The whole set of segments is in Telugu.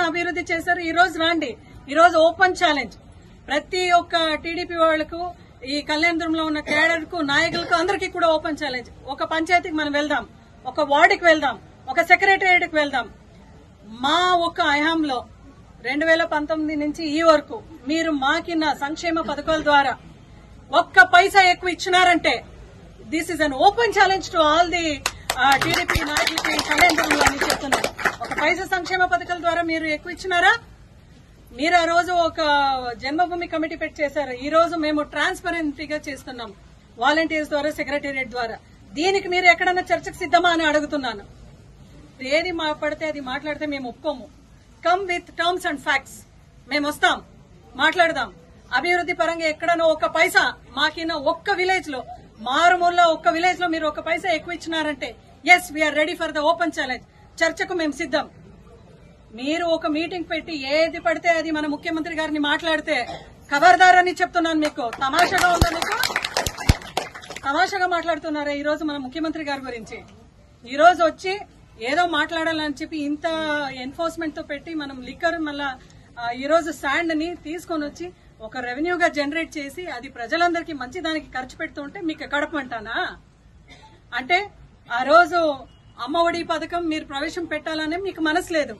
ఏమన్నా అభివృద్ధి చేశారు ఈ రోజు రండి ఈ రోజు ఓపెన్ ఛాలెంజ్ ప్రతి ఒక్క టీడీపీ వాళ్లకు ఈ కళ్యాణదుర్గంలో ఉన్న కేడర్ కు నాయకులకు అందరికీ కూడా ఓపెన్ ఛాలెంజ్ ఒక పంచాయతీకి మనం వెళ్దాం ఒక వార్డుకి వెళ్దాం ఒక సెక్రటేరియట్ కి వెళ్దాం మా ఒక హయాంలో రెండు వేల పంతొమ్మిది నుంచి ఈ వరకు మీరు మాకిన్న సంక్షేమ పథకాల ద్వారా ఒక్క పైసా ఎక్కువ ఇచ్చినారంటే this is an open challenge to all the TDP నాయకులకి కళ్యాణదుర్గంలో అని చెప్తున్నారు ఒక పైసా సంక్షేమ పథకాల ద్వారా మీరు ఎక్కువ ఇచ్చినారా మీరు ఆ రోజు ఒక జన్మభూమి కమిటీ పెట్టి చేశారు ఈ రోజు మేము ట్రాన్స్పరెంట్గా చేస్తున్నాం వాలంటీర్స్ ద్వారా సెక్రటేరియట్ ద్వారా దీనికి మీరు ఎక్కడన్నా చర్చకు సిద్ధమా అని అడుగుతున్నాను ఏది మాట్లాడితే అది మాట్లాడితే మేము ఒప్పుకోము come with terms and facts మేము వస్తాం మాట్లాడదాం అభివృద్ధి పరంగా ఎక్కడనో ఒక పైసా మాకిన్న ఒక్క విలేజ్ లో మారుమూలలో ఒక్క విలేజ్ లో మీరు ఒక పైసా ఎక్కువ ఇచ్చినారంటే yes we are ready for the open challenge చర్చకు మేము సిద్ధం మీరు ఒక మీటింగ్ పెట్టి ఏది పడితే అది మన ముఖ్యమంత్రి గారిని మాట్లాడితే ఖబర్దార్ అని చెప్తున్నాను మీకు తమాషాగా ఉందా మీకు తమాషాగా మాట్లాడుతున్నారా ఈ రోజు మన ముఖ్యమంత్రి గారి గురించి ఈ రోజు వచ్చి ఏదో మాట్లాడాలని చెప్పి ఇంత ఎన్ఫోర్స్మెంట్ తో పెట్టి మనం లిక్కర్ మళ్ళా ఆ, ఈ రోజు శాండ్ ని తీసుకొని వచ్చి ఒక రెవెన్యూగా జనరేట్ చేసి అది ప్రజలందరికీ మంచి దానికి ఖర్చు పెడుతుంటే మీకు కడపమంటానా అంటే ఆ రోజు అమ్మఒడి పథకం మీరు ప్రవేశం పెట్టాలనే మీకు మనసు లేదు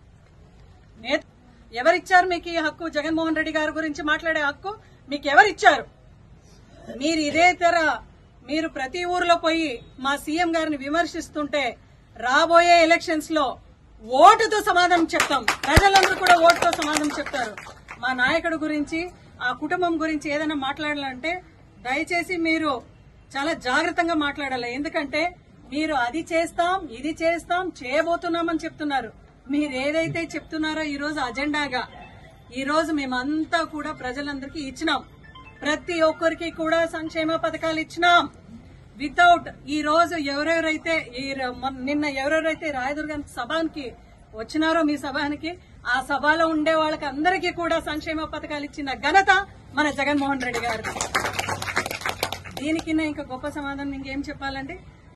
నే- ఎవరిచ్చారు మీకు ఈ హక్కు జగన్మోహన్ రెడ్డి గారి గురించి మాట్లాడే హక్కు మీకు ఎవరిచ్చారు మీరు ఇదే తెర మీరు ప్రతి ఊర్లో పోయి మా సీఎం గారిని విమర్శిస్తుంటే రాబోయే ఎలక్షన్స్ లో ఓటుతో సమాధానం చెప్తాం ప్రజలందరూ కూడా ఓటుతో సమాధానం చెప్తారు మా నాయకుడు గురించి ఆ కుటుంబం గురించి ఏదైనా మాట్లాడాలంటే దయచేసి మీరు చాలా జాగ్రత్తగా మాట్లాడాలి ఎందుకంటే మీరు అది చేస్తాం ఇది చేస్తాం చేయబోతున్నామని చెప్తున్నారు మీరు ఏదైతే చెప్తున్నారో ఈ రోజు అజెండాగా ఈ రోజు మేమంతా కూడా ప్రజలందరికీ ఇచ్చినాం ప్రతి ఒక్కరికి కూడా సంక్షేమ పథకాలు ఇచ్చినాం వితౌట్ ఈ రోజు ఎవరెవరైతే ఈ ర- మొన్న- నిన్న ఎవరెవరైతే రాయదుర్గం సభానికి వచ్చినారో మీ సభానికి ఆ సభలో ఉండే వాళ్ళకి అందరికీ కూడా సంక్షేమ పథకాలు ఇచ్చిన ఘనత మన జగన్మోహన్ రెడ్డి గారు దీనికి ఇంకా గొప్ప సమాధానం ఇంకేం చెప్పాలంటే